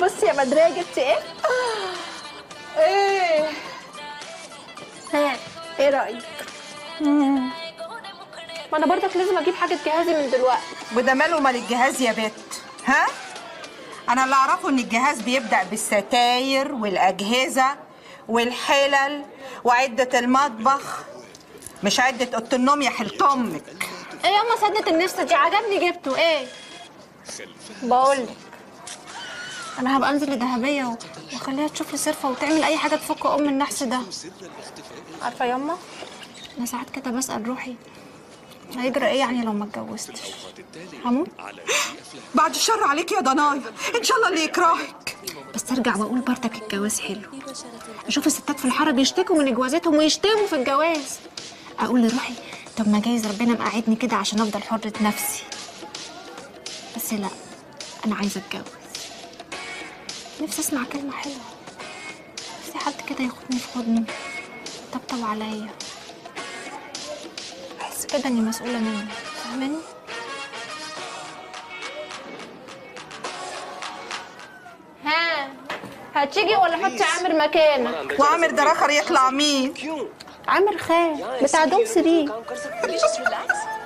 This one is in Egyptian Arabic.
بصي يا بدرية جبتي ايه؟ ايه ها ايه رأيك؟ ما انا برضك لازم اجيب حاجة جهازي من دلوقتي وده ماله مال الجهاز يا بت ها انا اللي اعرفه ان الجهاز بيبدا بالستاير والاجهزه والحلل وعده المطبخ مش عده اوضه النوم يا حلت امك ايه ياما سدة النفس دي عجبني جبته ايه؟ بقولك انا هبقى انزل لذهبية و- واخليها تشوف لي صرفة وتعمل اي حاجة تفك ام النحس ده عارفة ياما انا ساعات كده بسأل روحي هيجرى ايه يعني لو ما اتجوزتش هموت بعد الشر عليك يا ضنايا ان شاء الله اللي يكرهك بس ارجع واقول برضك الجواز حلو اشوف الستات في الحاره بيشتكوا من جوازاتهم ويشتموا في الجواز اقول لروحي طب ما جايز ربنا مقعدني كده عشان افضل حرة نفسي بس لا انا عايزه اتجوز نفسي اسمع كلمه حلوه نفسي حد كده ياخدني في حضنه طبطب عليا احس كده اني مسؤوله منه فاهماني ها هتيجي ولا حطي عامر مكانك وعامر ده رخر يطلع مين عامر خان بتاع دوم 3 Just relax.